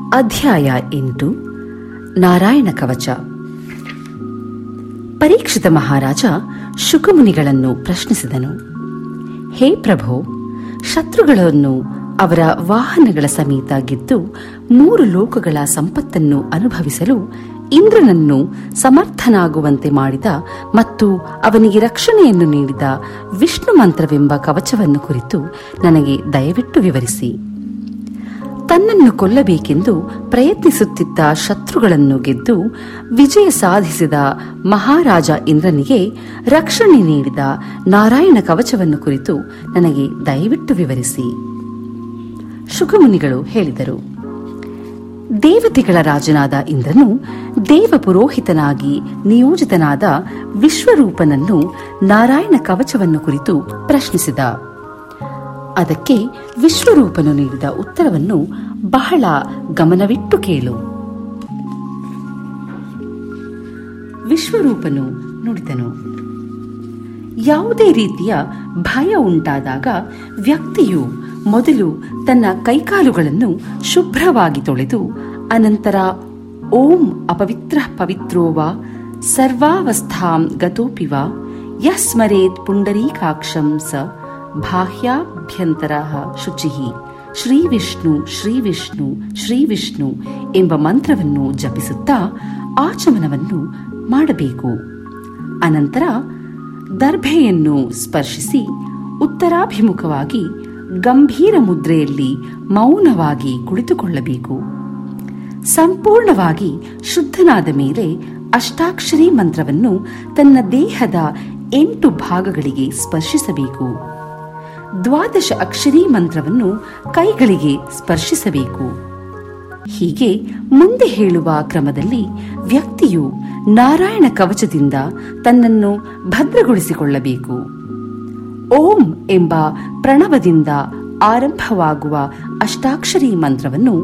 ಅಧ್ಯಾಯ ಎಂಟು ನಾರಾಯಣ ಕವಚ ಪರೀಕ್ಷಿತ ಮಹಾರಾಜ ಶುಕಮುನಿಗಳನ್ನು ಪ್ರಶ್ನಿಸಿದನು ಹೇ ಪ್ರಭೋ ಶತ್ರುಗಳನ್ನು ಅವರ ವಾಹನಗಳ ಸಮೇತ ಗೆದ್ದು ಮೂರು ಲೋಕಗಳ ಸಂಪತ್ತನ್ನು ಅನುಭವಿಸಲು ಇಂದ್ರನನ್ನು ಸಮರ್ಥನಾಗುವಂತೆ ಮಾಡಿದ ಮತ್ತು ಅವನಿಗೆ ರಕ್ಷಣೆಯನ್ನು ನೀಡಿದ ವಿಷ್ಣು ಮಂತ್ರವೆಂಬ ಕವಚವನ್ನು ಕುರಿತು ನನಗೆ ದಯವಿಟ್ಟು ವಿವರಿಸಿ ತನ್ನನ್ನು ಕೊಲ್ಲಬೇಕೆಂದು ಪ್ರಯತ್ನಿಸುತ್ತಿದ್ದ ಶತ್ರುಗಳನ್ನು ಗೆದ್ದು ವಿಜಯ ಸಾಧಿಸಿದ ಮಹಾರಾಜ ಇಂದ್ರನಿಗೆ ರಕ್ಷಣೆ ನೀಡಿದ ನಾರಾಯಣ ಕವಚವನ್ನು ಕುರಿತು ನನಗೆ ದಯವಿಟ್ಟು ವಿವರಿಸಿ ಶುಕಮುನಿಗಳು ಹೇಳಿದರು ದೇವತೆಗಳ ರಾಜನಾದ ಇಂದ್ರನು ದೇವ ಪುರೋಹಿತನಾಗಿ ನಿಯೋಜಿತನಾದ ವಿಶ್ವರೂಪನನ್ನು ನಾರಾಯಣ ಕವಚವನ್ನು ಕುರಿತು ಪ್ರಶ್ನಿಸಿದ ಅದಕ್ಕೆ ವಿಶ್ವರೂಪನು ನೀಡಿದ ಉತ್ತರವನ್ನು ಬಹಳ ಗಮನವಿಟ್ಟು ಕೇಳು ವಿಶ್ವರೂಪನು ನುಡಿದನು ಯಾವುದೇ ರೀತಿಯ ಭಯ ಉಂಟಾದಾಗ ವ್ಯಕ್ತಿಯು ಮೊದಲು ತನ್ನ ಕೈಕಾಲುಗಳನ್ನು ಶುಭ್ರವಾಗಿ ತೊಳೆದು ಅನಂತರ ಓಂ ಅಪವಿತ್ರ ಪವಿತ್ರೋವ ಸರ್ವಾವಸ್ಥಾಂ ಗತೋಪಿವ ಯಸ್ಮರೇತ್ ಪುಂಡರೀಕಾಕ್ಷಂ ಸ ಬಾಹ್ಯಾಭ್ಯಂತರ ಶುಚಿ ಶ್ರೀ ವಿಷ್ಣು ಶ್ರೀ ವಿಷ್ಣು ಶ್ರೀ ವಿಷ್ಣು ಎಂಬ ಮಂತ್ರವನ್ನು ಜಪಿಸುತ್ತಾ ಆಚಮನವನ್ನು ಮಾಡಬೇಕು ಅನಂತರ ದರ್ಭೆಯನ್ನು ಸ್ಪರ್ಶಿಸಿ ಉತ್ತರಾಭಿಮುಖವಾಗಿ ಗಂಭೀರ ಮುದ್ರೆಯಲ್ಲಿ ಮೌನವಾಗಿ ಕುಳಿತುಕೊಳ್ಳಬೇಕು ಸಂಪೂರ್ಣವಾಗಿ ಶುದ್ಧನಾದ ಮೇಲೆ ಅಷ್ಟಾಕ್ಷರಿ ಮಂತ್ರವನ್ನು ತನ್ನ ದೇಹದ ಎಂಟು ಭಾಗಗಳಿಗೆ ಸ್ಪರ್ಶಿಸಬೇಕು ದ್ವಾದಶ ಅಕ್ಷರಿ ಮಂತ್ರವನ್ನು ಕೈಗಳಿಗೆ ಸ್ಪರ್ಶಿಸಬೇಕು ಹೀಗೆ ಮುಂದೆ ಹೇಳುವ ಕ್ರಮದಲ್ಲಿ ವ್ಯಕ್ತಿಯು ನಾರಾಯಣ ಕವಚದಿಂದ ತನ್ನನ್ನು ಭದ್ರಗೊಳಿಸಿಕೊಳ್ಳಬೇಕು ಓಂ ಎಂಬ ಪ್ರಣವದಿಂದ ಆರಂಭವಾಗುವ ಅಷ್ಟಾಕ್ಷರಿ ಮಂತ್ರವನ್ನು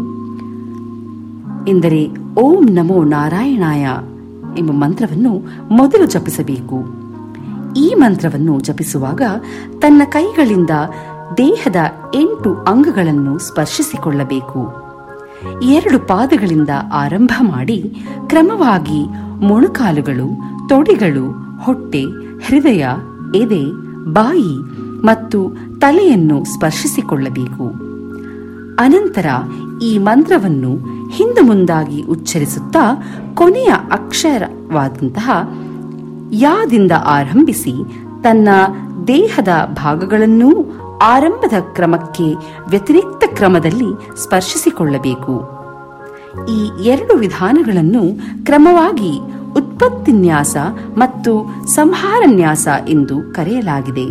ಎಂದರೆ ಓಂ ನಮೋ ನಾರಾಯಣಾಯ ಎಂಬ ಮಂತ್ರವನ್ನು ಮೊದಲು ಜಪಿಸಬೇಕು ಈ ಮಂತ್ರವನ್ನು ಜಪಿಸುವಾಗ ತನ್ನ ಕೈಗಳಿಂದ ದೇಹದ ಎಂಟು ಅಂಗಗಳನ್ನು ಸ್ಪರ್ಶಿಸಿಕೊಳ್ಳಬೇಕು ಎರಡು ಪಾದಗಳಿಂದ ಆರಂಭ ಮಾಡಿ ಕ್ರಮವಾಗಿ ಮೊಣಕಾಲುಗಳು ತೊಡೆಗಳು ಹೊಟ್ಟೆ ಹೃದಯ ಎದೆ ಬಾಯಿ ಮತ್ತು ತಲೆಯನ್ನು ಸ್ಪರ್ಶಿಸಿಕೊಳ್ಳಬೇಕು ಅನಂತರ ಈ ಮಂತ್ರವನ್ನು ಹಿಂದೆ ಮುಂದಾಗಿ ಉಚ್ಚರಿಸುತ್ತಾ ಕೊನೆಯ ಅಕ್ಷರವಾದಂತಹ ಯಾದಿಂದ ಆರಂಭಿಸಿ ತನ್ನ ದೇಹದ ಭಾಗಗಳನ್ನೂ ಆರಂಭದ ಕ್ರಮಕ್ಕೆ ವ್ಯತಿರಿಕ್ತ ಕ್ರಮದಲ್ಲಿ ಸ್ಪರ್ಶಿಸಿಕೊಳ್ಳಬೇಕು ಈ ಎರಡು ವಿಧಾನಗಳನ್ನು ಕ್ರಮವಾಗಿ ಉತ್ಪತ್ತಿನ್ಯಾಸ ಮತ್ತು ಸಂಹಾರನ್ಯಾಸ ಎಂದು ಕರೆಯಲಾಗಿದೆ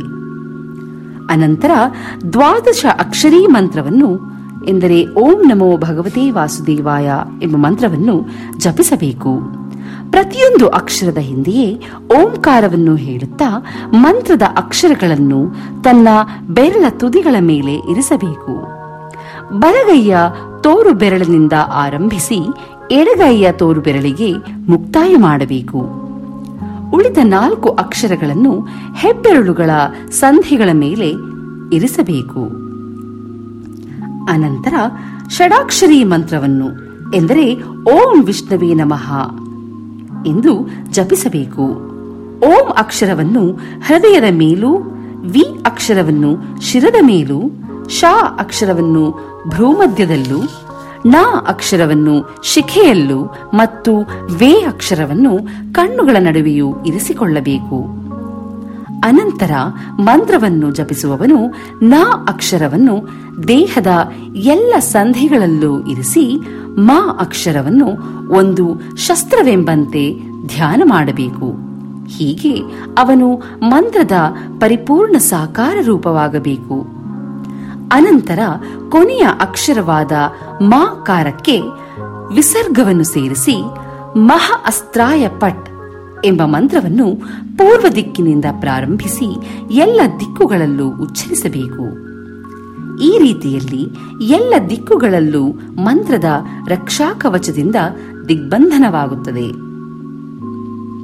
ಅನಂತರ ದ್ವಾದಶ ಅಕ್ಷರೀ ಮಂತ್ರವನ್ನು ಎಂದರೆ ಓಂ ನಮೋ ಭಗವತೆ ವಾಸುದೇವಾಯ ಎಂಬ ಮಂತ್ರವನ್ನು ಜಪಿಸಬೇಕು ಪ್ರತಿಯೊಂದು ಅಕ್ಷರದ ಹಿಂದೆಯೇ ಓಂಕಾರವನ್ನು ಹೇಳುತ್ತಾ ಮಂತ್ರದ ಅಕ್ಷರಗಳನ್ನು ತನ್ನ ಬೆರಳ ತುದಿಗಳ ಮೇಲೆ ಇರಿಸಬೇಕು ಬಲಗೈಯ ತೋರು ಬೆರಳಿನಿಂದ ಆರಂಭಿಸಿ ಎಡಗೈಯ ತೋರು ಬೆರಳಿಗೆ ಮುಕ್ತಾಯ ಮಾಡಬೇಕು ಉಳಿದ ನಾಲ್ಕು ಅಕ್ಷರಗಳನ್ನು ಹೆಬ್ಬೆರಳುಗಳ ಸಂಧಿಗಳ ಮೇಲೆ ಇರಿಸಬೇಕು ಅನಂತರ ಷಡಾಕ್ಷರಿ ಮಂತ್ರವನ್ನು ಎಂದರೆ ಓಂ ವಿಷ್ಣವೇ ನಮಃ ಎಂದು ಜಪಿಸಬೇಕು ಓಂ ಅಕ್ಷರವನ್ನು ಹೃದಯದ ಮೇಲೂ ವಿ ಅಕ್ಷರವನ್ನು ಶಿರದ ಮೇಲೂ ಶಾ ಅಕ್ಷರವನ್ನು ಭ್ರೂಮಧ್ಯದಲ್ಲೂ ನ ಅಕ್ಷರವನ್ನು ಶಿಖೆಯಲ್ಲೂ ಮತ್ತು ವೇ ಅಕ್ಷರವನ್ನು ಕಣ್ಣುಗಳ ನಡುವೆಯೂ ಇರಿಸಿಕೊಳ್ಳಬೇಕು ಅನಂತರ ಮಂತ್ರವನ್ನು ಜಪಿಸುವವನು ನ ಅಕ್ಷರವನ್ನು ದೇಹದ ಎಲ್ಲ ಸಂಧಿಗಳಲ್ಲೂ ಇರಿಸಿ ಮ ಅಕ್ಷರವನ್ನು ಒಂದು ಶಸ್ತ್ರವೆಂಬಂತೆ ಧ್ಯಾನ ಮಾಡಬೇಕು ಹೀಗೆ ಅವನು ಮಂತ್ರದ ಪರಿಪೂರ್ಣ ಸಾಕಾರ ರೂಪವಾಗಬೇಕು ಅನಂತರ ಕೊನೆಯ ಅಕ್ಷರವಾದ ಮಾಕಾರಕ್ಕೆ ವಿಸರ್ಗವನ್ನು ಸೇರಿಸಿ ಮಹ ಅಸ್ತ್ರಾಯ ಪಟ್ ಎಂಬ ಮಂತ್ರವನ್ನು ಪೂರ್ವ ದಿಕ್ಕಿನಿಂದ ಪ್ರಾರಂಭಿಸಿ ಎಲ್ಲ ದಿಕ್ಕುಗಳಲ್ಲೂ ಉಚ್ಚರಿಸಬೇಕು ಈ ರೀತಿಯಲ್ಲಿ ಎಲ್ಲ ದಿಕ್ಕುಗಳಲ್ಲೂ ಮಂತ್ರದ ರಕ್ಷಾಕವಚದಿಂದ ದಿಗ್ಬಂಧನವಾಗುತ್ತದೆ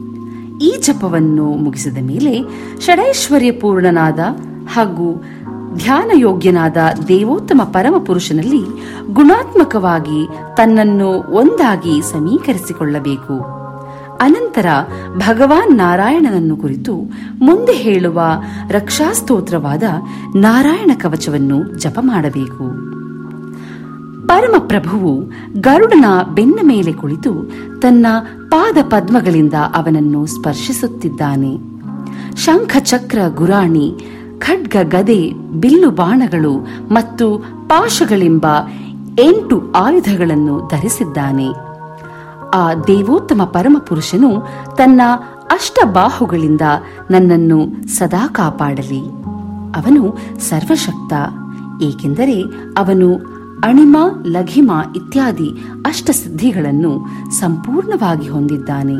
ಈ ಜಪವನ್ನು ಮುಗಿಸಿದ ಮೇಲೆ ಷಡೈಶ್ವರ್ಯ ಪೂರ್ಣನಾದ ಹಾಗೂ ಧ್ಯಾನ ಯೋಗ್ಯನಾದ ದೇವೋತ್ತಮ ಪರಮಪುರುಷನಲ್ಲಿ ಗುಣಾತ್ಮಕವಾಗಿ ತನ್ನನ್ನು ಒಂದಾಗಿ ಸಮೀಕರಿಸಿಕೊಳ್ಳಬೇಕು ಅನಂತರ ಭಗವಾನ್ ನಾರಾಯಣನನ್ನು ಕುರಿತು ಮುಂದೆ ಹೇಳುವ ರಕ್ಷಾಸ್ತೋತ್ರವಾದ ನಾರಾಯಣ ಕವಚವನ್ನು ಜಪ ಮಾಡಬೇಕು ಪರಮಪ್ರಭುವು ಗರುಡನ ಬೆನ್ನ ಮೇಲೆ ಕುಳಿತು ತನ್ನ ಪಾದ ಪದ್ಮಗಳಿಂದ ಅವನನ್ನು ಸ್ಪರ್ಶಿಸುತ್ತಿದ್ದಾನೆ ಶಂಖ ಚಕ್ರ ಗುರಾಣಿ ಖಡ್ಗ ಗದೆ ಬಿಲ್ಲು ಬಾಣಗಳು ಮತ್ತು ಪಾಶಗಳೆಂಬ ಎಂಟು ಆಯುಧಗಳನ್ನು ಧರಿಸಿದ್ದಾನೆ ಆ ದೇವೋತ್ತಮ ಪರಮಪುರುಷನು ತನ್ನ ಅಷ್ಟಬಾಹುಗಳಿಂದ ನನ್ನನ್ನು ಸದಾ ಕಾಪಾಡಲಿ ಅವನು ಸರ್ವಶಕ್ತ ಏಕೆಂದರೆ ಅವನು ಅಣಿಮ ಲಘಿಮ ಇತ್ಯಾದಿ ಅಷ್ಟಸಿದ್ಧಿಗಳನ್ನು ಸಂಪೂರ್ಣವಾಗಿ ಹೊಂದಿದ್ದಾನೆ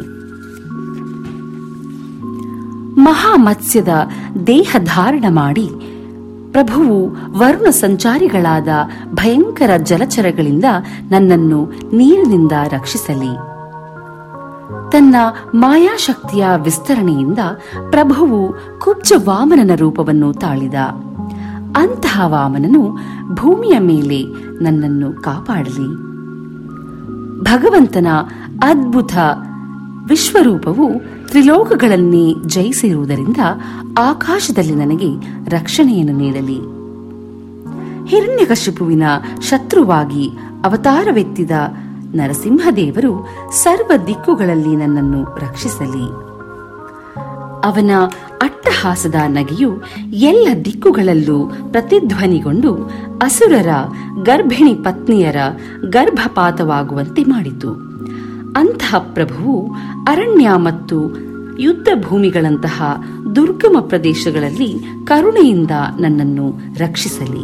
ಮಹಾಮತ್ಸ್ಯದ ದೇಹ ಧಾರಣ ಮಾಡಿ ಪ್ರಭುವು ವರುಣ ಸಂಚಾರಿಗಳಾದ ಭಯಂಕರ ಜಲಚರಗಳಿಂದ ನನ್ನನ್ನು ನೀರಿನಿಂದ ರಕ್ಷಿಸಲಿ ತನ್ನ ಮಾಯಾಶಕ್ತಿಯ ವಿಸ್ತರಣೆಯಿಂದ ಪ್ರಭುವು ಕುಬ್ಜ ವಾಮನನ ರೂಪವನ್ನು ತಾಳಿದ ಅಂತಹ ವಾಮನನು ಭೂಮಿಯ ಮೇಲೆ ನನ್ನನ್ನು ಕಾಪಾಡಲಿ ಭಗವಂತನ ಅದ್ಭುತ ವಿಶ್ವರೂಪವು ತ್ರಿಲೋಕಗಳನ್ನೇ ಜಯಿಸಿರುವುದರಿಂದ ಆಕಾಶದಲ್ಲಿ ನನಗೆ ರಕ್ಷಣೆಯನ್ನು ನೀಡಲಿ ಹಿರಣ್ಯಕಶಿಪುವಿನ ಶತ್ರುವಾಗಿ ಅವತಾರವೆತ್ತಿದ ನರಸಿಂಹದೇವರು ಸರ್ವ ದಿಕ್ಕುಗಳಲ್ಲಿ ನನ್ನನ್ನು ರಕ್ಷಿಸಲಿ ಅವನ ಅಟ್ಟಹಾಸದ ನಗೆಯು ಎಲ್ಲ ದಿಕ್ಕುಗಳಲ್ಲೂ ಪ್ರತಿಧ್ವನಿಗೊಂಡು ಅಸುರರ ಗರ್ಭಿಣಿ ಪತ್ನಿಯರ ಗರ್ಭಪಾತವಾಗುವಂತೆ ಮಾಡಿತು ಅಂತಹ ಪ್ರಭುವು ಅರಣ್ಯ ಮತ್ತು ಯುದ್ಧ ಭೂಮಿಗಳಂತಹ ದುರ್ಗಮ ಪ್ರದೇಶಗಳಲ್ಲಿ ಕರುಣೆಯಿಂದ ನನ್ನನ್ನು ರಕ್ಷಿಸಲಿ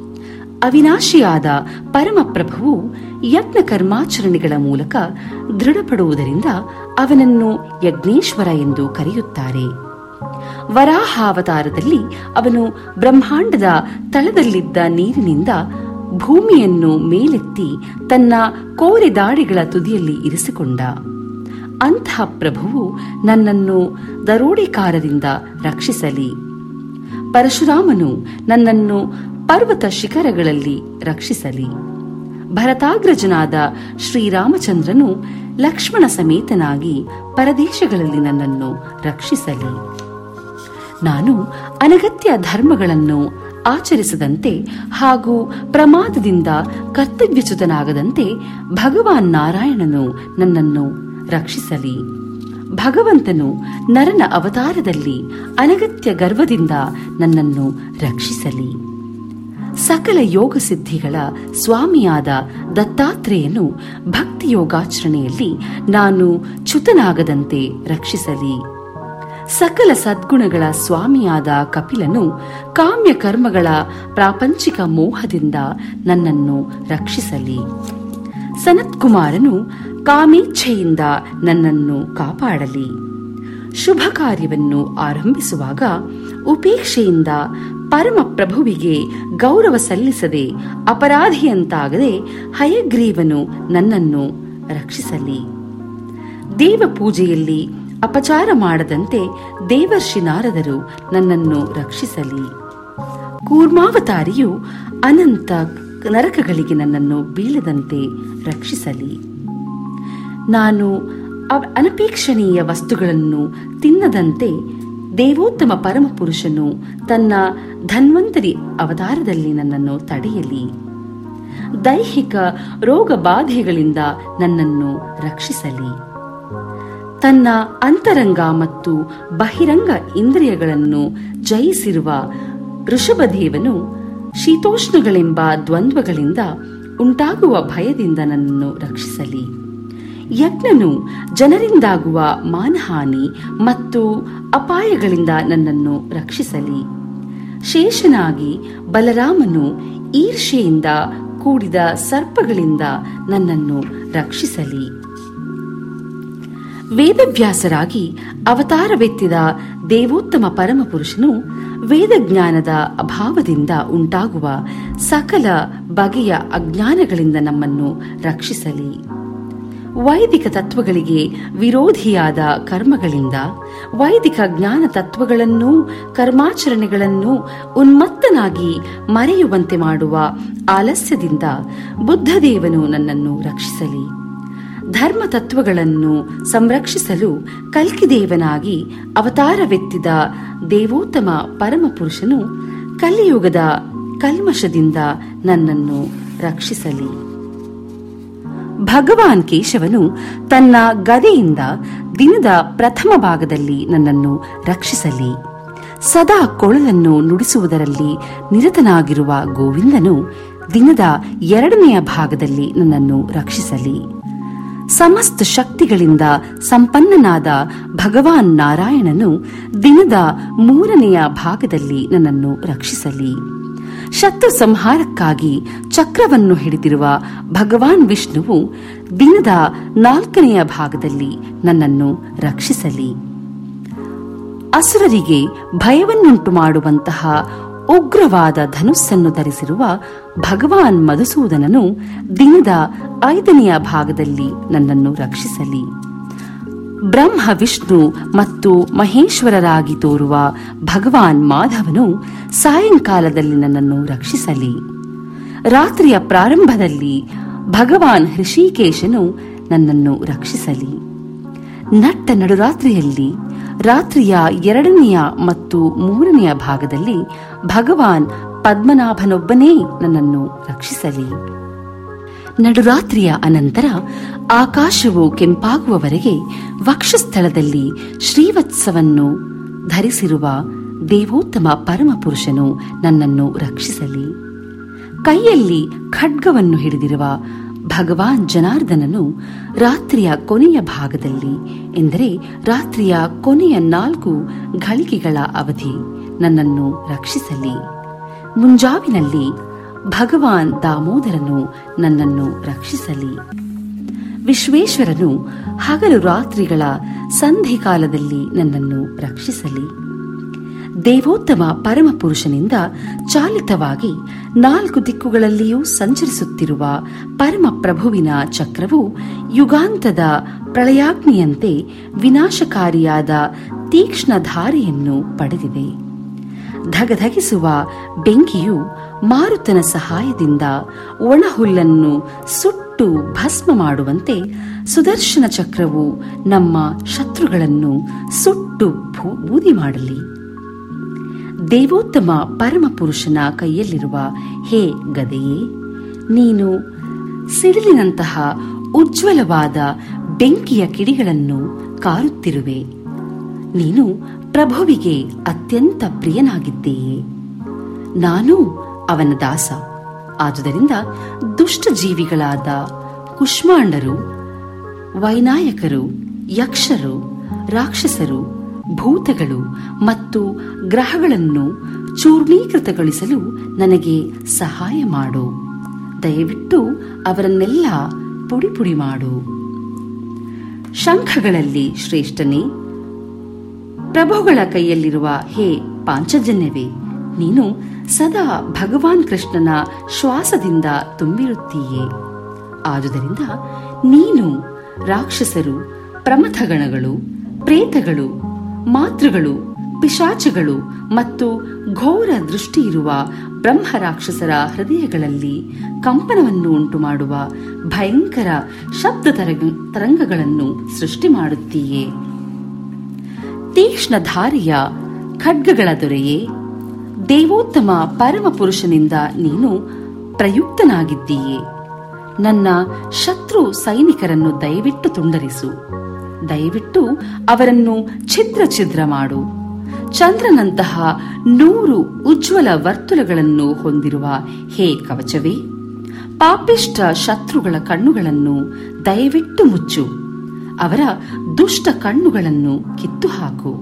ಅವಿನಾಶಿಯಾದ ಪರಮಪ್ರಭುವು ಯತ್ನ ಕರ್ಮಾಚರಣೆಗಳ ಮೂಲಕ ದೃಢಪಡುವುದರಿಂದ ಅವನನ್ನು ಯಜ್ಞೇಶ್ವರ ಎಂದು ಕರೆಯುತ್ತಾರೆ ವರಾಹಾವತಾರದಲ್ಲಿ ಅವನು ಬ್ರಹ್ಮಾಂಡದ ತಳದಲ್ಲಿದ್ದ ನೀರಿನಿಂದ ಭೂಮಿಯನ್ನು ಮೇಲೆತ್ತಿ ತನ್ನ ಕೋರೆ ದಾಡಿಗಳ ತುದಿಯಲ್ಲಿ ಇರಿಸಿಕೊಂಡ ಅಂತಹ ಪ್ರಭುವು ನನ್ನನ್ನು ದರೋಡೆಕಾರರಿಂದ ರಕ್ಷಿಸಲಿ ಪರಶುರಾಮನು ನನ್ನನ್ನು ಪರ್ವತ ಶಿಖರಗಳಲ್ಲಿ ರಕ್ಷಿಸಲಿ ಭರತಾಗ್ರಜನಾದ ಶ್ರೀರಾಮಚಂದ್ರನು ಲಕ್ಷ್ಮಣ ಸಮೇತನಾಗಿ ಪರದೇಶಗಳಲ್ಲಿ ನನ್ನನ್ನು ರಕ್ಷಿಸಲಿ ನಾನು ಅನಗತ್ಯ ಧರ್ಮಗಳನ್ನು ಆಚರಿಸದಂತೆ ಹಾಗೂ ಪ್ರಮಾದದಿಂದ ಕರ್ತವ್ಯಚ್ಯುತನಾಗದಂತೆ ಭಗವಾನ್ ನಾರಾಯಣನು ನನ್ನನ್ನು ರಕ್ಷಿಸಲಿ ಭಗವಂತನು ನರನ ಅವತಾರದಲ್ಲಿ ಅನಗತ್ಯ ಗರ್ವದಿಂದ ನನ್ನನ್ನು ರಕ್ಷಿಸಲಿ ಸಕಲ ಯೋಗ ಸಿದ್ಧಿಗಳ ಸ್ವಾಮಿಯಾದ ದತ್ತಾತ್ರೇಯನು ಭಕ್ತಿ ಯೋಗಾಚರಣೆಯಲ್ಲಿ ನಾನು ಚ್ಯುತನಾಗದಂತೆ ರಕ್ಷಿಸಲಿ ಸಕಲ ಸದ್ಗುಣಗಳ ಸ್ವಾಮಿಯಾದ ಕಪಿಲನು ಕಾಮ್ಯ ಕರ್ಮಗಳ ಪ್ರಾಪಂಚಿಕ ಮೋಹದಿಂದ ನನ್ನನ್ನು ರಕ್ಷಿಸಲಿ ಸನತ್ಕುಮಾರನು ಕಾಮೇಚ್ಛೆಯಿಂದ ನನ್ನನ್ನು ಕಾಪಾಡಲಿ ಶುಭ ಕಾರ್ಯವನ್ನು ಆರಂಭಿಸುವಾಗ ಉಪೇಕ್ಷೆಯಿಂದ ಪರಮ ಪ್ರಭುವಿಗೆ ಗೌರವ ಸಲ್ಲಿಸದೆ ಅಪರಾಧಿಯಂತಾಗದೆ ಹಯಗ್ರೀವನು ನನ್ನನ್ನು ರಕ್ಷಿಸಲಿ ದೇವ ಪೂಜೆಯಲ್ಲಿ ಅಪಚಾರ ಮಾಡದಂತೆ ದೇವರ್ಷಿ ನಾರದರು ನನ್ನನ್ನು ರಕ್ಷಿಸಲಿ ಕೂರ್ಮಾವತಾರಿಯು ಅನಂತ ನರಕಗಳಿಗೆ ನನ್ನನ್ನು ಬೀಳದಂತೆ ರಕ್ಷಿಸಲಿ ನಾನು ಅನಪೇಕ್ಷಣೀಯ ವಸ್ತುಗಳನ್ನು ತಿನ್ನದಂತೆ ದೇವೋತ್ತಮ ಪರಮಪುರುಷನು ತನ್ನ ಧನ್ವಂತರಿ ಅವತಾರದಲ್ಲಿ ನನ್ನನ್ನು ತಡೆಯಲಿ ದೈಹಿಕ ರೋಗ ಬಾಧೆಗಳಿಂದ ನನ್ನನ್ನು ರಕ್ಷಿಸಲಿ ತನ್ನ ಅಂತರಂಗ ಮತ್ತು ಬಹಿರಂಗ ಇಂದ್ರಿಯಗಳನ್ನು ಜಯಿಸಿರುವ ಋಷಭದೇವನು ಶೀತೋಷ್ಣಗಳೆಂಬ ದ್ವಂದ್ವಗಳಿಂದ ಉಂಟಾಗುವ ಭಯದಿಂದ ನನ್ನನ್ನು ರಕ್ಷಿಸಲಿ ಯಜ್ಞನು ಜನರಿಂದಾಗುವ ಮಾನಹಾನಿ ಮತ್ತು ಅಪಾಯಗಳಿಂದ ನನ್ನನ್ನು ರಕ್ಷಿಸಲಿ ಶೇಷನಾಗಿ ಬಲರಾಮನು ಈರ್ಷೆಯಿಂದ ಕೂಡಿದ ಸರ್ಪಗಳಿಂದ ನನ್ನನ್ನು ರಕ್ಷಿಸಲಿ ವೇದವ್ಯಾಸರಾಗಿ ಅವತಾರವೆತ್ತಿದ ದೇವೋತ್ತಮ ಪರಮಪುರುಷನು ವೇದಜ್ಞಾನದ ಅಭಾವದಿಂದ ಉಂಟಾಗುವ ಸಕಲ ಬಗೆಯ ಅಜ್ಞಾನಗಳಿಂದ ನಮ್ಮನ್ನು ರಕ್ಷಿಸಲಿ ವೈದಿಕ ತತ್ವಗಳಿಗೆ ವಿರೋಧಿಯಾದ ಕರ್ಮಗಳಿಂದ ವೈದಿಕ ಜ್ಞಾನ ತತ್ವಗಳನ್ನು ಕರ್ಮಾಚರಣೆಗಳನ್ನು ಉನ್ಮತ್ತನಾಗಿ ಮರೆಯುವಂತೆ ಮಾಡುವ ಆಲಸ್ಯದಿಂದ ಬುದ್ಧದೇವನು ನನ್ನನ್ನು ರಕ್ಷಿಸಲಿ ಧರ್ಮ ತತ್ವಗಳನ್ನು ಸಂರಕ್ಷಿಸಲು ಕಲ್ಕಿದೇವನಾಗಿ ಅವತಾರವೆತ್ತಿದ ದೇವೋತ್ತಮ ಪರಮಪುರುಷನು ಕಲಿಯುಗದ ಕಲ್ಮಶದಿಂದ ನನ್ನನ್ನು ರಕ್ಷಿಸಲಿ ಭಗವಾನ್ ಕೇಶವನು ತನ್ನ ಗದೆಯಿಂದ ದಿನದ ಪ್ರಥಮ ಭಾಗದಲ್ಲಿ ನನ್ನನ್ನು ರಕ್ಷಿಸಲಿ ಸದಾ ಕೊಳಲನ್ನು ನುಡಿಸುವುದರಲ್ಲಿ ನಿರತನಾಗಿರುವ ಗೋವಿಂದನು ದಿನದ ಎರಡನೆಯ ಭಾಗದಲ್ಲಿ ನನ್ನನ್ನು ರಕ್ಷಿಸಲಿ ಸಮಸ್ತ ಶಕ್ತಿಗಳಿಂದ ಸಂಪನ್ನನಾದ ಭಗವಾನ್ ನಾರಾಯಣನು ದಿನದ ಮೂರನೆಯ ಭಾಗದಲ್ಲಿ ನನ್ನನ್ನು ರಕ್ಷಿಸಲಿ ಶತ್ರು ಸಂಹಾರಕ್ಕಾಗಿ ಚಕ್ರವನ್ನು ಹಿಡಿದಿರುವ ಭಗವಾನ್ ವಿಷ್ಣುವು ದಿನದ ನಾಲ್ಕನೆಯ ಭಾಗದಲ್ಲಿ ನನ್ನನ್ನು ರಕ್ಷಿಸಲಿ ಅಸುರರಿಗೆ ಭಯವನ್ನುಂಟು ಮಾಡುವಂತಹ ಉಗ್ರವಾದ ಧನುಸ್ಸನ್ನು ಧರಿಸಿರುವ ಭಗವಾನ್ ಮಧುಸೂದನನು ದಿನದ ಐದನೆಯ ಭಾಗದಲ್ಲಿ ನನ್ನನ್ನು ರಕ್ಷಿಸಲಿ ಬ್ರಹ್ಮ ವಿಷ್ಣು ಮತ್ತು ಮಹೇಶ್ವರರಾಗಿ ತೋರುವ ಭಗವಾನ್ ಮಾಧವನು ಸಾಯಂಕಾಲದಲ್ಲಿ ನನ್ನನ್ನು ರಕ್ಷಿಸಲಿ ರಾತ್ರಿಯ ಪ್ರಾರಂಭದಲ್ಲಿ ಭಗವಾನ್ ಹೃಷಿಕೇಶನು ನನ್ನನ್ನು ರಕ್ಷಿಸಲಿ ನಟ್ಟ ನಡುರಾತ್ರಿಯಲ್ಲಿ ರಾತ್ರಿಯ ಎರಡನೆಯ ಮತ್ತು ಮೂರನೆಯ ಭಾಗದಲ್ಲಿ ಭಗವಾನ್ ಪದ್ಮನಾಭನೊಬ್ಬನೇ ನನ್ನನ್ನು ರಕ್ಷಿಸಲಿ ನಡುರಾತ್ರಿಯ ಅನಂತರ ಆಕಾಶವು ಕೆಂಪಾಗುವವರೆಗೆ ವಕ್ಷಸ್ಥಳದಲ್ಲಿ ಶ್ರೀವತ್ಸವನ್ನು ಧರಿಸಿರುವ ದೇವೋತ್ತಮ ಪರಮಪುರುಷನು ನನ್ನನ್ನು ರಕ್ಷಿಸಲಿ ಕೈಯಲ್ಲಿ ಖಡ್ಗವನ್ನು ಹಿಡಿದಿರುವ ಭಗವಾನ್ ಜನಾರ್ದನನು ರಾತ್ರಿಯ ಕೊನೆಯ ಭಾಗದಲ್ಲಿ ಎಂದರೆ ರಾತ್ರಿಯ ಕೊನೆಯ ನಾಲ್ಕು ಘಳಿಗೆಗಳ ಅವಧಿ ನನ್ನನ್ನು ರಕ್ಷಿಸಲಿ ಮುಂಜಾವಿನಲ್ಲಿ ಭಗವಾನ್ ದಾಮೋದರನು ನನ್ನನ್ನು ರಕ್ಷಿಸಲಿ ವಿಶ್ವೇಶ್ವರನು ಹಗಲು ರಾತ್ರಿಗಳ ಸಂಧಿಕಾಲದಲ್ಲಿ ನನ್ನನ್ನು ರಕ್ಷಿಸಲಿ ದೇವೋತ್ತಮ ಪರಮಪುರುಷನಿಂದ ಚಾಲಿತವಾಗಿ ನಾಲ್ಕು ದಿಕ್ಕುಗಳಲ್ಲಿಯೂ ಸಂಚರಿಸುತ್ತಿರುವ ಪರಮಪ್ರಭುವಿನ ಚಕ್ರವು ಯುಗಾಂತದ ಪ್ರಳಯಾಗ್ನಿಯಂತೆ ವಿನಾಶಕಾರಿಯಾದ ತೀಕ್ಷ್ಣ ಧಾರೆಯನ್ನು ಪಡೆದಿದೆ ಧಗಧಗಿಸುವ ಬೆಂಕಿಯು ಮಾರುತನ ಸಹಾಯದಿಂದ ಒಣಹುಲ್ಲನ್ನು ಸುಟ್ಟು ಭಸ್ಮ ಮಾಡುವಂತೆ ಸುದರ್ಶನ ಚಕ್ರವು ನಮ್ಮ ಶತ್ರುಗಳನ್ನು ಸುಟ್ಟು ಬೂದಿ ಮಾಡಲಿ ದೇವೋತ್ತಮ ಪರಮಪುರುಷನ ಕೈಯಲ್ಲಿರುವ ಹೇ ಗದೆಯೇ ನೀನು ಸಿಡಿಲಿನಂತಹ ಉಜ್ವಲವಾದ ಬೆಂಕಿಯ ಕಿಡಿಗಳನ್ನು ಕಾರುತ್ತಿರುವೆ ನೀನು ಪ್ರಭುವಿಗೆ ಅತ್ಯಂತ ಪ್ರಿಯನಾಗಿದ್ದೀಯೆ ನಾನು ಅವನ ದಾಸ ಆದುದರಿಂದ ದುಷ್ಟ ಜೀವಿಗಳಾದ ಕುಷ್ಮಾಂಡರು ವೈನಾಯಕರು ಯಕ್ಷರು ರಾಕ್ಷಸರು ಭೂತಗಳು ಮತ್ತು ಗ್ರಹಗಳನ್ನು ಚೂರ್ಣೀಕೃತಗೊಳಿಸಲು ನನಗೆ ಸಹಾಯ ಮಾಡು ದಯವಿಟ್ಟು ಅವರನ್ನೆಲ್ಲ ಪುಡಿ ಪುಡಿ ಮಾಡು ಶಂಖಗಳಲ್ಲಿ ಶ್ರೇಷ್ಠನೇ ಪ್ರಭುಗಳ ಕೈಯಲ್ಲಿರುವ ಹೇ ಪಾಂಚಜನ್ಯವೇ ನೀನು ಸದಾ ಭಗವಾನ್ ಕೃಷ್ಣನ ಶ್ವಾಸದಿಂದ ತುಂಬಿರುತ್ತೀಯೇ ಆದುದರಿಂದ ನೀನು ರಾಕ್ಷಸರು ಪ್ರಮಥಗಣಗಳು ಪ್ರೇತಗಳು ಮಾತೃಗಳು ಪಿಶಾಚಗಳು ಮತ್ತು ಘೋರ ದೃಷ್ಟಿಯಿರುವ ಬ್ರಹ್ಮ ರಾಕ್ಷಸರ ಹೃದಯಗಳಲ್ಲಿ ಕಂಪನವನ್ನು ಉಂಟು ಮಾಡುವ ಭಯಂಕರ ಶಬ್ದ ತರಂಗಗಳನ್ನು ಸೃಷ್ಟಿ ಮಾಡುತ್ತೀಯೇ ತೀಕ್ಷ್ಣ ಧಾರಿಯ ಖಡ್ಗಗಳ ದೊರೆಯೇ ದೇವೋತ್ತಮ ಪರಮ ಪುರುಷನಿಂದ ನೀನು ಪ್ರಯುಕ್ತನಾಗಿದ್ದೀಯೇ ನನ್ನ ಶತ್ರು ಸೈನಿಕರನ್ನು ದಯವಿಟ್ಟು ತುಂಡರಿಸು ದಯವಿಟ್ಟು ಅವರನ್ನು ಛಿದ್ರ ಛಿದ್ರ ಮಾಡು ಚಂದ್ರನಂತಹ ನೂರು ಉಜ್ವಲ ವರ್ತುಲಗಳನ್ನು ಹೊಂದಿರುವ ಹೇ ಕವಚವೇ ಪಾಪಿಷ್ಟ ಶತ್ರುಗಳ ಕಣ್ಣುಗಳನ್ನು ದಯವಿಟ್ಟು ಮುಚ್ಚು ಅವರ ದುಷ್ಟ ಕಣ್ಣುಗಳನ್ನು ಕಿತ್ತು ಹಾಕು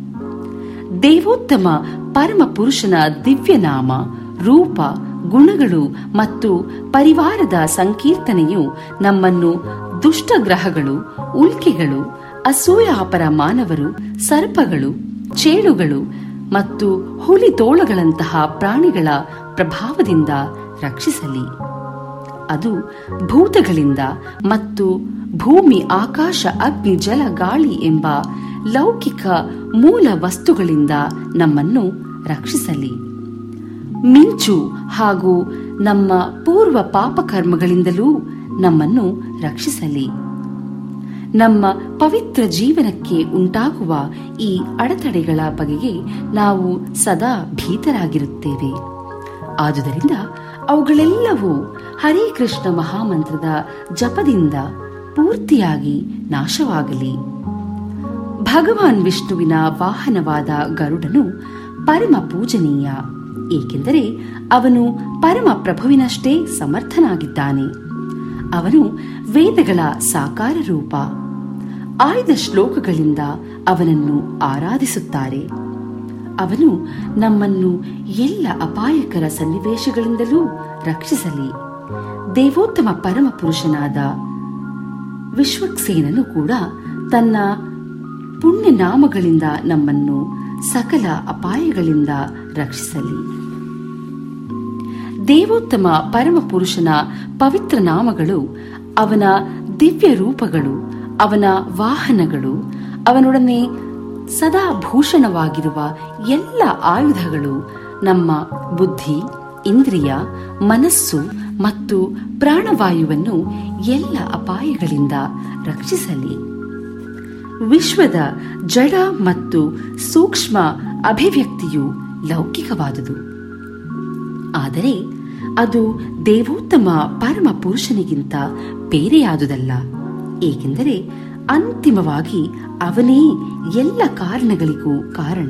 ದೇವೋತ್ತಮ ಪರಮ ಪುರುಷನ ದಿವ್ಯನಾಮ ರೂಪ ಗುಣಗಳು ಮತ್ತು ಪರಿವಾರದ ಸಂಕೀರ್ತನೆಯು ನಮ್ಮನ್ನು ದುಷ್ಟ ಗ್ರಹಗಳು ಉಲ್ಕೆಗಳು ಅಸೂಯಾಪರ ಮಾನವರು ಸರ್ಪಗಳು ಚೇಳುಗಳು ಮತ್ತು ಹುಲಿ ತೋಳಗಳಂತಹ ಪ್ರಾಣಿಗಳ ಪ್ರಭಾವದಿಂದ ರಕ್ಷಿಸಲಿ ಅದು ಭೂತಗಳಿಂದ ಮತ್ತು ಭೂಮಿ ಆಕಾಶ ಅಗ್ನಿ ಜಲ ಗಾಳಿ ಎಂಬ ಲೌಕಿಕ ಮೂಲ ವಸ್ತುಗಳಿಂದ ನಮ್ಮನ್ನು ರಕ್ಷಿಸಲಿ ಮಿಂಚು ಹಾಗೂ ನಮ್ಮ ಪೂರ್ವ ಪಾಪಕರ್ಮಗಳಿಂದಲೂ ನಮ್ಮನ್ನು ರಕ್ಷಿಸಲಿ ನಮ್ಮ ಪವಿತ್ರ ಜೀವನಕ್ಕೆ ಉಂಟಾಗುವ ಈ ಅಡೆತಡೆಗಳ ಬಗೆಗೆ ನಾವು ಸದಾ ಭೀತರಾಗಿರುತ್ತೇವೆ ಆದುದರಿಂದ ಅವುಗಳೆಲ್ಲವೂ ಹರೇ ಕೃಷ್ಣ ಮಹಾಮಂತ್ರದ ಜಪದಿಂದ ಪೂರ್ತಿಯಾಗಿ ನಾಶವಾಗಲಿ ಭಗವಾನ್ ವಿಷ್ಣುವಿನ ವಾಹನವಾದ ಗರುಡನು ಪರಮ ಪೂಜನೀಯ ಏಕೆಂದರೆ ಅವನು ಪರಮ ಪ್ರಭುವಿನಷ್ಟೇ ಸಮರ್ಥನಾಗಿದ್ದಾನೆ ಅವನು ವೇದಗಳ ಸಾಕಾರ ರೂಪ ಆಯ್ದ ಶ್ಲೋಕಗಳಿಂದ ಅವನನ್ನು ಆರಾಧಿಸುತ್ತಾರೆ ಅವನು ನಮ್ಮನ್ನು ಎಲ್ಲ ಅಪಾಯಕರ ಸನ್ನಿವೇಶಗಳಿಂದಲೂ ರಕ್ಷಿಸಲಿ ದೇವೋತ್ತಮ ಪರಮ ಪುರುಷನಾದ ವಿಶ್ವಕ್ಸೇನನು ಕೂಡ ತನ್ನ ಪುಣ್ಯ ನಾಮಗಳಿಂದ ನಮ್ಮನ್ನು ಸಕಲ ಅಪಾಯಗಳಿಂದ ರಕ್ಷಿಸಲಿ ದೇವೋತ್ತಮ ಪರಮ ಪುರುಷನ ಪವಿತ್ರ ನಾಮಗಳು ಅವನ ದಿವ್ಯ ರೂಪಗಳು ಅವನ ವಾಹನಗಳು ಅವನೊಡನೆ ಸದಾ ಭೂಷಣವಾಗಿರುವ ಎಲ್ಲ ಆಯುಧಗಳು ನಮ್ಮ ಬುದ್ಧಿ ಇಂದ್ರಿಯ ಮನಸ್ಸು ಮತ್ತು ಪ್ರಾಣವಾಯುವನ್ನು ಎಲ್ಲ ಅಪಾಯಗಳಿಂದ ರಕ್ಷಿಸಲಿ ವಿಶ್ವದ ಜಡ ಮತ್ತು ಸೂಕ್ಷ್ಮ ಅಭಿವ್ಯಕ್ತಿಯು ಲೌಕಿಕವಾದುದು ಆದರೆ ಅದು ದೇವೋತ್ತಮ ಪರಮ ಪುರುಷನಿಗಿಂತ ಬೇರೆಯಾದುದಲ್ಲ ಏಕೆಂದರೆ ಅಂತಿಮವಾಗಿ ಅವನೇ ಎಲ್ಲ ಕಾರಣಗಳಿಗೂ ಕಾರಣ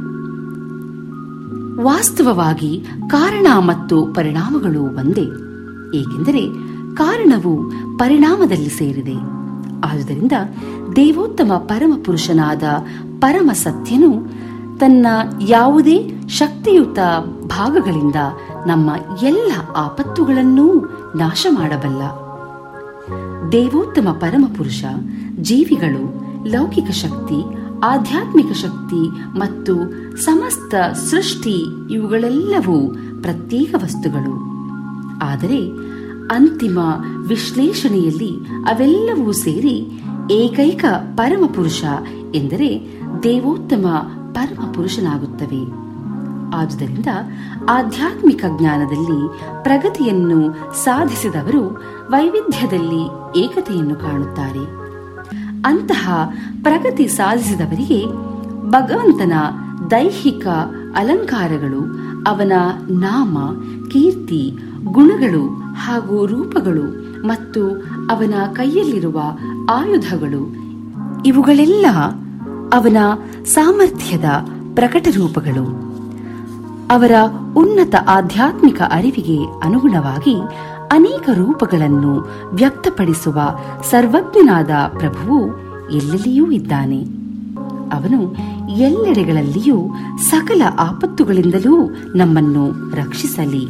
ವಾಸ್ತವವಾಗಿ ಕಾರಣ ಮತ್ತು ಪರಿಣಾಮಗಳು ಒಂದೇ ಏಕೆಂದರೆ ಕಾರಣವು ಪರಿಣಾಮದಲ್ಲಿ ಸೇರಿದೆ ಆದುದರಿಂದ ದೇವೋತ್ತಮ ಪರಮ ಪುರುಷನಾದ ಪರಮ ಸತ್ಯನು ತನ್ನ ಯಾವುದೇ ಶಕ್ತಿಯುತ ಭಾಗಗಳಿಂದ ನಮ್ಮ ಎಲ್ಲ ಆಪತ್ತುಗಳನ್ನೂ ನಾಶ ಮಾಡಬಲ್ಲ ದೇವೋತ್ತಮ ಪರಮಪುರುಷ ಜೀವಿಗಳು ಲೌಕಿಕ ಶಕ್ತಿ ಆಧ್ಯಾತ್ಮಿಕ ಶಕ್ತಿ ಮತ್ತು ಸಮಸ್ತ ಸೃಷ್ಟಿ ಇವುಗಳೆಲ್ಲವೂ ಪ್ರತ್ಯೇಕ ವಸ್ತುಗಳು ಆದರೆ ಅಂತಿಮ ವಿಶ್ಲೇಷಣೆಯಲ್ಲಿ ಅವೆಲ್ಲವೂ ಸೇರಿ ಏಕೈಕ ಪರಮಪುರುಷ ಎಂದರೆ ದೇವೋತ್ತಮ ಪರಮ ಪುರುಷನಾಗುತ್ತವೆ ಆದುದರಿಂದ ಆಧ್ಯಾತ್ಮಿಕ ಜ್ಞಾನದಲ್ಲಿ ಪ್ರಗತಿಯನ್ನು ಸಾಧಿಸಿದವರು ವೈವಿಧ್ಯದಲ್ಲಿ ಏಕತೆಯನ್ನು ಕಾಣುತ್ತಾರೆ ಅಂತಹ ಪ್ರಗತಿ ಸಾಧಿಸಿದವರಿಗೆ ಭಗವಂತನ ದೈಹಿಕ ಅಲಂಕಾರಗಳು ಅವನ ನಾಮ ಕೀರ್ತಿ ಗುಣಗಳು ಹಾಗೂ ರೂಪಗಳು ಮತ್ತು ಅವನ ಕೈಯಲ್ಲಿರುವ ಆಯುಧಗಳು ಇವುಗಳೆಲ್ಲ ಅವನ ಸಾಮರ್ಥ್ಯದ ಪ್ರಕಟ ರೂಪಗಳು ಅವರ ಉನ್ನತ ಆಧ್ಯಾತ್ಮಿಕ ಅರಿವಿಗೆ ಅನುಗುಣವಾಗಿ ಅನೇಕ ರೂಪಗಳನ್ನು ವ್ಯಕ್ತಪಡಿಸುವ ಸರ್ವಜ್ಞನಾದ ಪ್ರಭುವು ಎಲ್ಲೆಲ್ಲಿಯೂ ಇದ್ದಾನೆ ಅವನು ಎಲ್ಲೆಡೆಗಳಲ್ಲಿಯೂ ಸಕಲ ಆಪತ್ತುಗಳಿಂದಲೂ ನಮ್ಮನ್ನು ರಕ್ಷಿಸಲಿ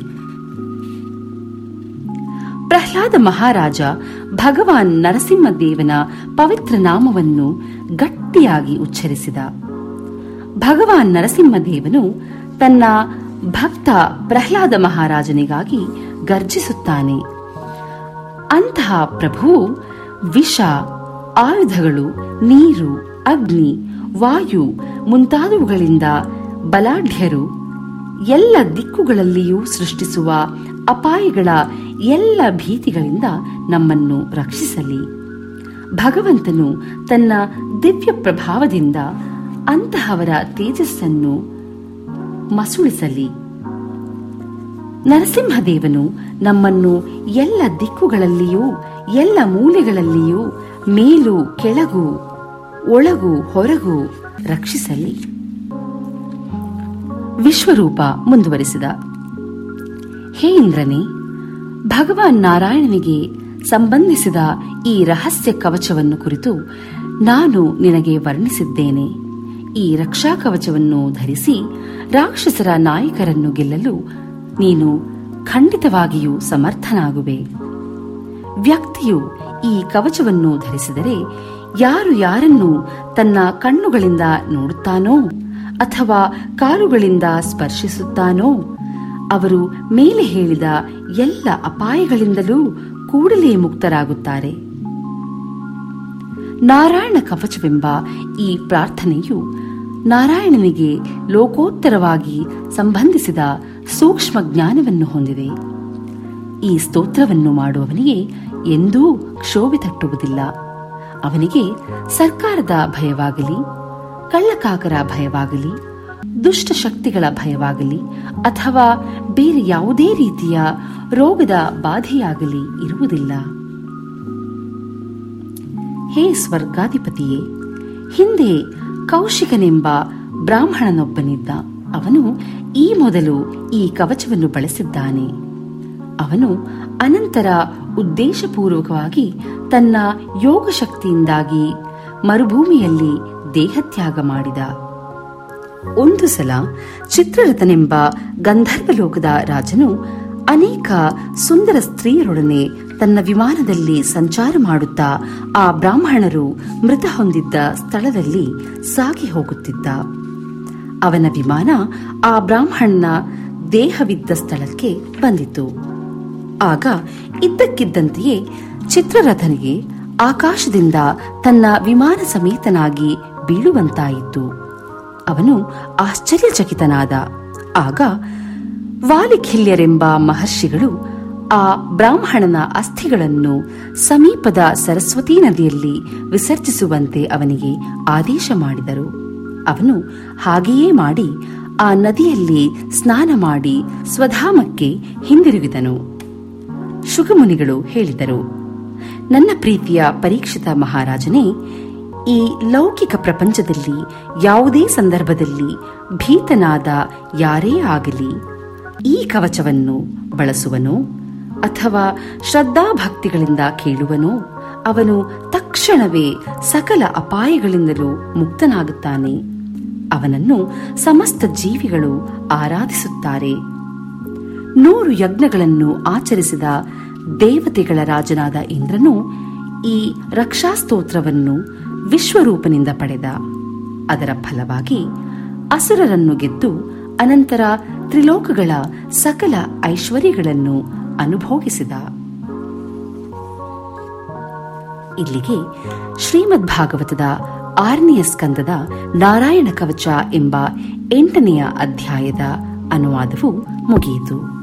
ಪ್ರಹ್ಲಾದ ಮಹಾರಾಜ ಭಗವಾನ್ ನರಸಿಂಹದೇವನ ಪವಿತ್ರ ನಾಮವನ್ನು ಗಟ್ಟಿಯಾಗಿ ಉಚ್ಚರಿಸಿದ ಭಗವಾನ್ ನರಸಿಂಹದೇವನು ತನ್ನ ಭಕ್ತ ಪ್ರಹ್ಲಾದ ಮಹಾರಾಜನಿಗಾಗಿ ಗರ್ಜಿಸುತ್ತಾನೆ ಅಂತಹ ಪ್ರಭುವು ವಿಷ ಆಯುಧಗಳು ನೀರು ಅಗ್ನಿ ವಾಯು ಮುಂತಾದವುಗಳಿಂದ ಬಲಾಢ್ಯರು ಎಲ್ಲ ದಿಕ್ಕುಗಳಲ್ಲಿಯೂ ಸೃಷ್ಟಿಸುವ ಅಪಾಯಗಳ ಎಲ್ಲ ಭೀತಿಗಳಿಂದ ನಮ್ಮನ್ನು ರಕ್ಷಿಸಲಿ ಭಗವಂತನು ತನ್ನ ದಿವ್ಯ ಪ್ರಭಾವದಿಂದ ಅಂತಹವರ ತೇಜಸ್ಸನ್ನು ಮಸುಳಿಸಲಿ ನರಸಿಂಹದೇವನು ನಮ್ಮನ್ನು ಎಲ್ಲ ದಿಕ್ಕುಗಳಲ್ಲಿಯೂ ಎಲ್ಲ ಮೂಲೆಗಳಲ್ಲಿಯೂ ಮೇಲು ಕೆಳಗು ಒಳಗು ಹೊರಗು ರಕ್ಷಿಸಲಿ ವಿಶ್ವರೂಪ ಮುಂದುವರಿಸಿದ ಹೇ ಇಂದ್ರನೇ ಭಗವಾನ್ ನಾರಾಯಣನಿಗೆ ಸಂಬಂಧಿಸಿದ ಈ ರಹಸ್ಯ ಕವಚವನ್ನು ಕುರಿತು ನಾನು ನಿನಗೆ ವರ್ಣಿಸಿದ್ದೇನೆ ಈ ರಕ್ಷಾ ಕವಚವನ್ನು ಧರಿಸಿ ರಾಕ್ಷಸರ ನಾಯಕರನ್ನು ಗೆಲ್ಲಲು ನೀನು ಖಂಡಿತವಾಗಿಯೂ ಸಮರ್ಥನಾಗುವೆ ವ್ಯಕ್ತಿಯು ಈ ಕವಚವನ್ನು ಧರಿಸಿದರೆ ಯಾರು ಯಾರನ್ನು ತನ್ನ ಕಣ್ಣುಗಳಿಂದ ನೋಡುತ್ತಾನೋ ಅಥವಾ ಕಾಲುಗಳಿಂದ ಸ್ಪರ್ಶಿಸುತ್ತಾನೋ ಅವರು ಮೇಲೆ ಹೇಳಿದ ಎಲ್ಲ ಅಪಾಯಗಳಿಂದಲೂ ಕೂಡಲೇ ಮುಕ್ತರಾಗುತ್ತಾರೆ ನಾರಾಯಣ ಕವಚವೆಂಬ ಈ ಪ್ರಾರ್ಥನೆಯು ನಾರಾಯಣನಿಗೆ ಲೋಕೋತ್ತರವಾಗಿ ಸಂಬಂಧಿಸಿದ ಸೂಕ್ಷ್ಮ ಜ್ಞಾನವನ್ನು ಹೊಂದಿದೆ ಈ ಸ್ತೋತ್ರವನ್ನು ಮಾಡುವವನಿಗೆ ಎಂದೂ ಕ್ಷೋಭೆ ತಟ್ಟುವುದಿಲ್ಲ ಅವನಿಗೆ ಸರ್ಕಾರದ ಭಯವಾಗಲಿ ಕಳ್ಳಕಾಕರ ಭಯವಾಗಲಿ ದುಷ್ಟ ಶಕ್ತಿಗಳ ಭಯವಾಗಲಿ ಅಥವಾ ಬೇರೆ ಯಾವುದೇ ರೀತಿಯ ರೋಗದ ಬಾಧೆಯಾಗಲಿ ಇರುವುದಿಲ್ಲ ಹೇ ಸ್ವರ್ಗಾಧಿಪತಿಯೇ ಹಿಂದೆ ಕೌಶಿಕನೆಂಬ ಬ್ರಾಹ್ಮಣನೊಬ್ಬನಿದ್ದ ಅವನು ಈ ಮೊದಲು ಈ ಕವಚವನ್ನು ಬಳಸಿದ್ದಾನೆ ಅವನು ಅನಂತರ ಉದ್ದೇಶಪೂರ್ವಕವಾಗಿ ತನ್ನ ಯೋಗ ಶಕ್ತಿಯಿಂದಾಗಿ ಮರುಭೂಮಿಯಲ್ಲಿ ದೇಹತ್ಯಾಗ ಮಾಡಿದ ಒಂದು ಸಲ ಚಿತ್ರರಥನೆಂಬ ಗಂಧರ್ವ ಲೋಕದ ರಾಜನು ಅನೇಕ ಸುಂದರ ಸ್ತ್ರೀಯರೊಡನೆ ತನ್ನ ವಿಮಾನದಲ್ಲಿ ಸಂಚಾರ ಮಾಡುತ್ತಾ ಆ ಬ್ರಾಹ್ಮಣರು ಮೃತ ಹೊಂದಿದ್ದ ಸ್ಥಳದಲ್ಲಿ ಸಾಗಿ ಹೋಗುತ್ತಿದ್ದ ಅವನ ವಿಮಾನ ಆ ಬ್ರಾಹ್ಮಣನ ದೇಹವಿದ್ದ ಸ್ಥಳಕ್ಕೆ ಬಂದಿತು ಆಗ ಇದ್ದಕ್ಕಿದ್ದಂತೆಯೇ ಚಿತ್ರರಥನಿಗೆ ಆಕಾಶದಿಂದ ತನ್ನ ವಿಮಾನ ಸಮೇತನಾಗಿ ಬೀಳುವಂತಾಯಿತು ಅವನು ಆಶ್ಚರ್ಯಚಕಿತನಾದ ಆಗ ವಾಲಿಖಿಲ್ಯರೆಂಬ ಮಹರ್ಷಿಗಳು ಆ ಬ್ರಾಹ್ಮಣನ ಅಸ್ಥಿಗಳನ್ನು ಸಮೀಪದ ಸರಸ್ವತೀ ನದಿಯಲ್ಲಿ ವಿಸರ್ಜಿಸುವಂತೆ ಅವನಿಗೆ ಆದೇಶ ಮಾಡಿದರು ಅವನು ಹಾಗೆಯೇ ಮಾಡಿ ಆ ನದಿಯಲ್ಲಿ ಸ್ನಾನ ಮಾಡಿ ಸ್ವಧಾಮಕ್ಕೆ ಹಿಂದಿರುಗಿದನು ಶುಗಮುನಿಗಳು ಹೇಳಿದರು ನನ್ನ ಪ್ರೀತಿಯ ಪರೀಕ್ಷಿತ ಮಹಾರಾಜನೇ ಈ ಲೌಕಿಕ ಪ್ರಪಂಚದಲ್ಲಿ ಯಾವುದೇ ಸಂದರ್ಭದಲ್ಲಿ ಭೀತನಾದ ಯಾರೇ ಆಗಲಿ ಈ ಕವಚವನ್ನು ಬಳಸುವನೋ ಅಥವಾ ಶ್ರದ್ಧಾಭಕ್ತಿಗಳಿಂದ ಕೇಳುವನೋ ಅವನು ತಕ್ಷಣವೇ ಸಕಲ ಅಪಾಯಗಳಿಂದಲೂ ಮುಕ್ತನಾಗುತ್ತಾನೆ ಅವನನ್ನು ಸಮಸ್ತ ಜೀವಿಗಳು ಆರಾಧಿಸುತ್ತಾರೆ ನೂರು ಯಜ್ಞಗಳನ್ನು ಆಚರಿಸಿದ ದೇವತೆಗಳ ರಾಜನಾದ ಇಂದ್ರನು ಈ ರಕ್ಷಾಸ್ತೋತ್ರವನ್ನು ವಿಶ್ವರೂಪನಿಂದ ಪಡೆದ ಅದರ ಫಲವಾಗಿ ಅಸುರರನ್ನು ಗೆದ್ದು ಅನಂತರ ತ್ರಿಲೋಕಗಳ ಸಕಲ ಐಶ್ವರ್ಯಗಳನ್ನು ಅನುಭೋಗಿಸಿದ ಇಲ್ಲಿಗೆ ಶ್ರೀಮದ್ ಭಾಗವತದ ಆರನೆಯ ಸ್ಕಂದದ ನಾರಾಯಣ ಕವಚ ಎಂಬ ಎಂಟನೆಯ ಅಧ್ಯಾಯದ ಅನುವಾದವು ಮುಗಿಯಿತು